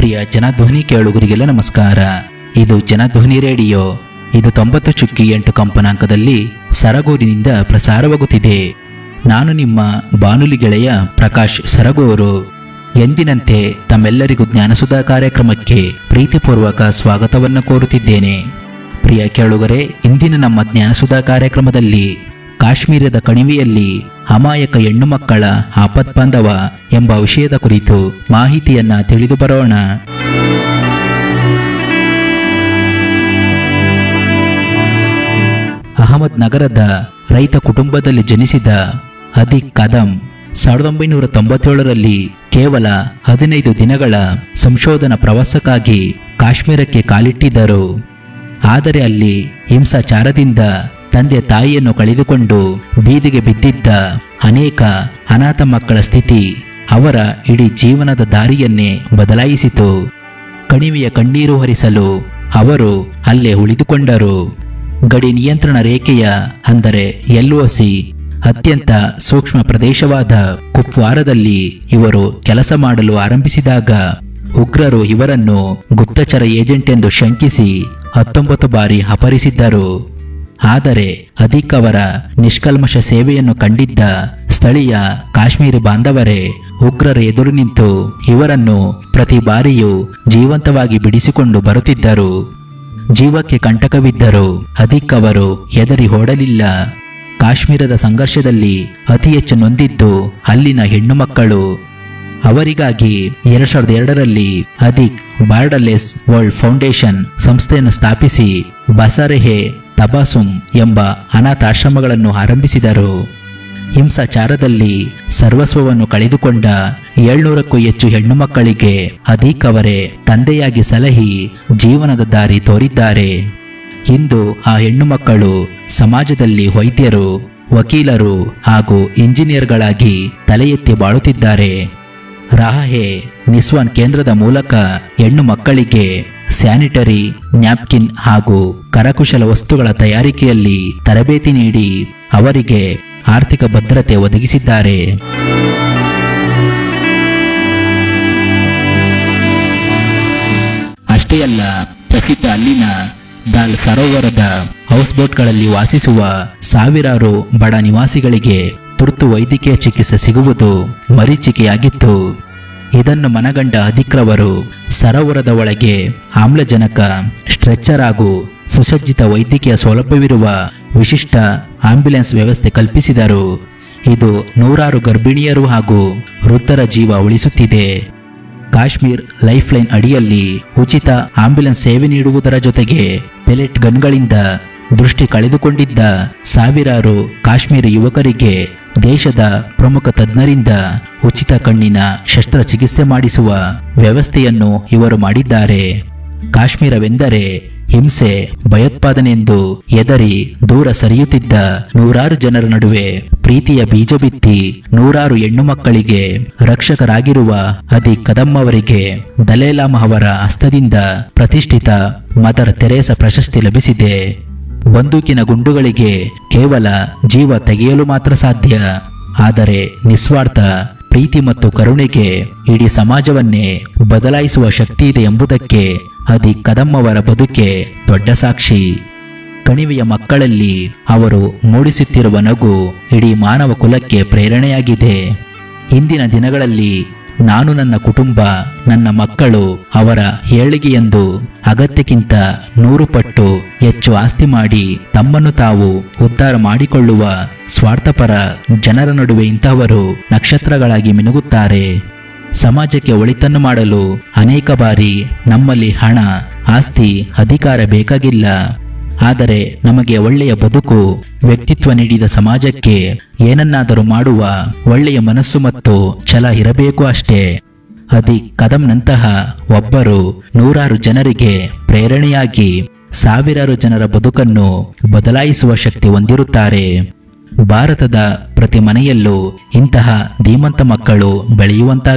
ಪ್ರಿಯ ಜನಧ್ವನಿ ಕೇಳುಗರಿಗೆಲ್ಲ ನಮಸ್ಕಾರ ಇದು ಜನಧ್ವನಿ ರೇಡಿಯೋ ಇದು ತೊಂಬತ್ತು ಚುಕ್ಕಿ ಎಂಟು ಕಂಪನಾಂಕದಲ್ಲಿ ಸರಗೂರಿನಿಂದ ಪ್ರಸಾರವಾಗುತ್ತಿದೆ ನಾನು ನಿಮ್ಮ ಬಾನುಲಿ ಗೆಳೆಯ ಪ್ರಕಾಶ್ ಸರಗೂರು ಎಂದಿನಂತೆ ತಮ್ಮೆಲ್ಲರಿಗೂ ಜ್ಞಾನಸುಧಾ ಕಾರ್ಯಕ್ರಮಕ್ಕೆ ಪ್ರೀತಿಪೂರ್ವಕ ಸ್ವಾಗತವನ್ನು ಕೋರುತ್ತಿದ್ದೇನೆ ಪ್ರಿಯ ಕೇಳುಗರೆ ಇಂದಿನ ನಮ್ಮ ಜ್ಞಾನಸುಧಾ ಕಾರ್ಯಕ್ರಮದಲ್ಲಿ ಕಾಶ್ಮೀರದ ಕಣಿವೆಯಲ್ಲಿ ಅಮಾಯಕ ಹೆಣ್ಣು ಮಕ್ಕಳ ಆಪತ್ಬಾಂಧವ ಎಂಬ ವಿಷಯದ ಕುರಿತು ಮಾಹಿತಿಯನ್ನ ತಿಳಿದು ಬರೋಣ ಅಹಮದ್ ನಗರದ ರೈತ ಕುಟುಂಬದಲ್ಲಿ ಜನಿಸಿದ ಅದಿಕ್ ಕದಂ ಸಾವಿರದ ಒಂಬೈನೂರ ತೊಂಬತ್ತೇಳರಲ್ಲಿ ಕೇವಲ ಹದಿನೈದು ದಿನಗಳ ಸಂಶೋಧನಾ ಪ್ರವಾಸಕ್ಕಾಗಿ ಕಾಶ್ಮೀರಕ್ಕೆ ಕಾಲಿಟ್ಟಿದ್ದರು ಆದರೆ ಅಲ್ಲಿ ಹಿಂಸಾಚಾರದಿಂದ ತಂದೆ ತಾಯಿಯನ್ನು ಕಳೆದುಕೊಂಡು ಬೀದಿಗೆ ಬಿದ್ದಿದ್ದ ಅನೇಕ ಅನಾಥ ಮಕ್ಕಳ ಸ್ಥಿತಿ ಅವರ ಇಡೀ ಜೀವನದ ದಾರಿಯನ್ನೇ ಬದಲಾಯಿಸಿತು ಕಣಿವೆಯ ಕಣ್ಣೀರು ಹರಿಸಲು ಅವರು ಅಲ್ಲೇ ಉಳಿದುಕೊಂಡರು ಗಡಿ ನಿಯಂತ್ರಣ ರೇಖೆಯ ಅಂದರೆ ಎಲ್ಒಸಿ ಅತ್ಯಂತ ಸೂಕ್ಷ್ಮ ಪ್ರದೇಶವಾದ ಕುಪ್ವಾರದಲ್ಲಿ ಇವರು ಕೆಲಸ ಮಾಡಲು ಆರಂಭಿಸಿದಾಗ ಉಗ್ರರು ಇವರನ್ನು ಗುಪ್ತಚರ ಏಜೆಂಟ್ ಎಂದು ಶಂಕಿಸಿ ಹತ್ತೊಂಬತ್ತು ಬಾರಿ ಅಪಹರಿಸಿದ್ದರು ಆದರೆ ಅಧಿಕ್ ಅವರ ನಿಷ್ಕಲ್ಮಶ ಸೇವೆಯನ್ನು ಕಂಡಿದ್ದ ಸ್ಥಳೀಯ ಕಾಶ್ಮೀರಿ ಬಾಂಧವರೇ ಉಗ್ರರ ಎದುರು ನಿಂತು ಇವರನ್ನು ಪ್ರತಿ ಬಾರಿಯೂ ಜೀವಂತವಾಗಿ ಬಿಡಿಸಿಕೊಂಡು ಬರುತ್ತಿದ್ದರು ಜೀವಕ್ಕೆ ಕಂಟಕವಿದ್ದರು ಅಧಿಕ್ ಅವರು ಹೆದರಿ ಓಡಲಿಲ್ಲ ಕಾಶ್ಮೀರದ ಸಂಘರ್ಷದಲ್ಲಿ ಅತಿ ಹೆಚ್ಚು ನೊಂದಿದ್ದು ಅಲ್ಲಿನ ಹೆಣ್ಣು ಮಕ್ಕಳು ಅವರಿಗಾಗಿ ಎರಡ್ ಸಾವಿರದ ಎರಡರಲ್ಲಿ ಅಧಿಕ್ ಬಾರ್ಡರ್ಲೆಸ್ ವರ್ಲ್ಡ್ ಫೌಂಡೇಶನ್ ಸಂಸ್ಥೆಯನ್ನು ಸ್ಥಾಪಿಸಿ ಬಸರೆಹೆ ತಬಾಸುಮ್ ಎಂಬ ಅನಾಥಾಶ್ರಮಗಳನ್ನು ಆರಂಭಿಸಿದರು ಹಿಂಸಾಚಾರದಲ್ಲಿ ಸರ್ವಸ್ವವನ್ನು ಕಳೆದುಕೊಂಡ ಏಳ್ನೂರಕ್ಕೂ ಹೆಚ್ಚು ಹೆಣ್ಣು ಮಕ್ಕಳಿಗೆ ಅಧಿಕ್ ಅವರೇ ತಂದೆಯಾಗಿ ಸಲಹಿ ಜೀವನದ ದಾರಿ ತೋರಿದ್ದಾರೆ ಇಂದು ಆ ಹೆಣ್ಣು ಮಕ್ಕಳು ಸಮಾಜದಲ್ಲಿ ವೈದ್ಯರು ವಕೀಲರು ಹಾಗೂ ಇಂಜಿನಿಯರ್ಗಳಾಗಿ ತಲೆ ಎತ್ತಿ ಬಾಳುತ್ತಿದ್ದಾರೆ ರಾಹೆ ನಿಸ್ವಾನ್ ಕೇಂದ್ರದ ಮೂಲಕ ಹೆಣ್ಣು ಮಕ್ಕಳಿಗೆ ಸ್ಯಾನಿಟರಿ ನ್ಯಾಪ್ಕಿನ್ ಹಾಗೂ ಕರಕುಶಲ ವಸ್ತುಗಳ ತಯಾರಿಕೆಯಲ್ಲಿ ತರಬೇತಿ ನೀಡಿ ಅವರಿಗೆ ಆರ್ಥಿಕ ಭದ್ರತೆ ಒದಗಿಸಿದ್ದಾರೆ ಅಷ್ಟೇ ಅಲ್ಲ ಪ್ರಸಿದ್ಧ ಅಲ್ಲಿನ ದಾಲ್ ಸರೋವರದ ಹೌಸ್ ಬೋಟ್ಗಳಲ್ಲಿ ವಾಸಿಸುವ ಸಾವಿರಾರು ಬಡ ನಿವಾಸಿಗಳಿಗೆ ತುರ್ತು ವೈದ್ಯಕೀಯ ಚಿಕಿತ್ಸೆ ಸಿಗುವುದು ಮರೀಚಿಕೆಯಾಗಿತ್ತು ಇದನ್ನು ಮನಗಂಡ ಅಧಿಕ್ರವರು ಸರೋವರದ ಒಳಗೆ ಆಮ್ಲಜನಕ ಸ್ಟ್ರೆಚ್ಚರ್ ಹಾಗೂ ಸುಸಜ್ಜಿತ ವೈದ್ಯಕೀಯ ಸೌಲಭ್ಯವಿರುವ ವಿಶಿಷ್ಟ ಆಂಬ್ಯುಲೆನ್ಸ್ ವ್ಯವಸ್ಥೆ ಕಲ್ಪಿಸಿದರು ಇದು ನೂರಾರು ಗರ್ಭಿಣಿಯರು ಹಾಗೂ ವೃದ್ಧರ ಜೀವ ಉಳಿಸುತ್ತಿದೆ ಕಾಶ್ಮೀರ್ ಲೈಫ್ ಲೈನ್ ಅಡಿಯಲ್ಲಿ ಉಚಿತ ಆಂಬ್ಯುಲೆನ್ಸ್ ಸೇವೆ ನೀಡುವುದರ ಜೊತೆಗೆ ಪೆಲೆಟ್ ಗನ್ಗಳಿಂದ ದೃಷ್ಟಿ ಕಳೆದುಕೊಂಡಿದ್ದ ಸಾವಿರಾರು ಕಾಶ್ಮೀರಿ ಯುವಕರಿಗೆ ದೇಶದ ಪ್ರಮುಖ ತಜ್ಞರಿಂದ ಉಚಿತ ಕಣ್ಣಿನ ಶಸ್ತ್ರಚಿಕಿತ್ಸೆ ಮಾಡಿಸುವ ವ್ಯವಸ್ಥೆಯನ್ನು ಇವರು ಮಾಡಿದ್ದಾರೆ ಕಾಶ್ಮೀರವೆಂದರೆ ಹಿಂಸೆ ಭಯೋತ್ಪಾದನೆ ಎಂದು ಎದರಿ ದೂರ ಸರಿಯುತ್ತಿದ್ದ ನೂರಾರು ಜನರ ನಡುವೆ ಪ್ರೀತಿಯ ಬೀಜ ಬಿತ್ತಿ ನೂರಾರು ಹೆಣ್ಣು ಮಕ್ಕಳಿಗೆ ರಕ್ಷಕರಾಗಿರುವ ಅದಿ ಕದಂ ಅವರಿಗೆ ದಲೇಲಾಮ ಅವರ ಹಸ್ತದಿಂದ ಪ್ರತಿಷ್ಠಿತ ಮದರ್ ತೆರೇಸ ಪ್ರಶಸ್ತಿ ಲಭಿಸಿದೆ ಬಂದೂಕಿನ ಗುಂಡುಗಳಿಗೆ ಕೇವಲ ಜೀವ ತೆಗೆಯಲು ಮಾತ್ರ ಸಾಧ್ಯ ಆದರೆ ನಿಸ್ವಾರ್ಥ ಪ್ರೀತಿ ಮತ್ತು ಕರುಣೆಗೆ ಇಡೀ ಸಮಾಜವನ್ನೇ ಬದಲಾಯಿಸುವ ಶಕ್ತಿ ಇದೆ ಎಂಬುದಕ್ಕೆ ಅದಿ ಕದಂ ಅವರ ಬದುಕೆ ದೊಡ್ಡ ಸಾಕ್ಷಿ ಕಣಿವೆಯ ಮಕ್ಕಳಲ್ಲಿ ಅವರು ಮೂಡಿಸುತ್ತಿರುವ ನಗು ಇಡೀ ಮಾನವ ಕುಲಕ್ಕೆ ಪ್ರೇರಣೆಯಾಗಿದೆ ಇಂದಿನ ದಿನಗಳಲ್ಲಿ ನಾನು ನನ್ನ ಕುಟುಂಬ ನನ್ನ ಮಕ್ಕಳು ಅವರ ಏಳಿಗೆಯೆಂದು ಅಗತ್ಯಕ್ಕಿಂತ ನೂರು ಪಟ್ಟು ಹೆಚ್ಚು ಆಸ್ತಿ ಮಾಡಿ ತಮ್ಮನ್ನು ತಾವು ಉದ್ಧಾರ ಮಾಡಿಕೊಳ್ಳುವ ಸ್ವಾರ್ಥಪರ ಜನರ ನಡುವೆ ಇಂತಹವರು ನಕ್ಷತ್ರಗಳಾಗಿ ಮಿನುಗುತ್ತಾರೆ ಸಮಾಜಕ್ಕೆ ಒಳಿತನ್ನು ಮಾಡಲು ಅನೇಕ ಬಾರಿ ನಮ್ಮಲ್ಲಿ ಹಣ ಆಸ್ತಿ ಅಧಿಕಾರ ಬೇಕಾಗಿಲ್ಲ ಆದರೆ ನಮಗೆ ಒಳ್ಳೆಯ ಬದುಕು ವ್ಯಕ್ತಿತ್ವ ನೀಡಿದ ಸಮಾಜಕ್ಕೆ ಏನನ್ನಾದರೂ ಮಾಡುವ ಒಳ್ಳೆಯ ಮನಸ್ಸು ಮತ್ತು ಛಲ ಇರಬೇಕು ಅಷ್ಟೇ ಅದಿ ಕದಂನಂತಹ ಒಬ್ಬರು ನೂರಾರು ಜನರಿಗೆ ಪ್ರೇರಣೆಯಾಗಿ ಸಾವಿರಾರು ಜನರ ಬದುಕನ್ನು ಬದಲಾಯಿಸುವ ಶಕ್ತಿ ಹೊಂದಿರುತ್ತಾರೆ ಭಾರತದ ಪ್ರತಿ ಮನೆಯಲ್ಲೂ ಇಂತಹ ಧೀಮಂತ ಮಕ್ಕಳು ಬೆಳೆಯುವಂತಾಗ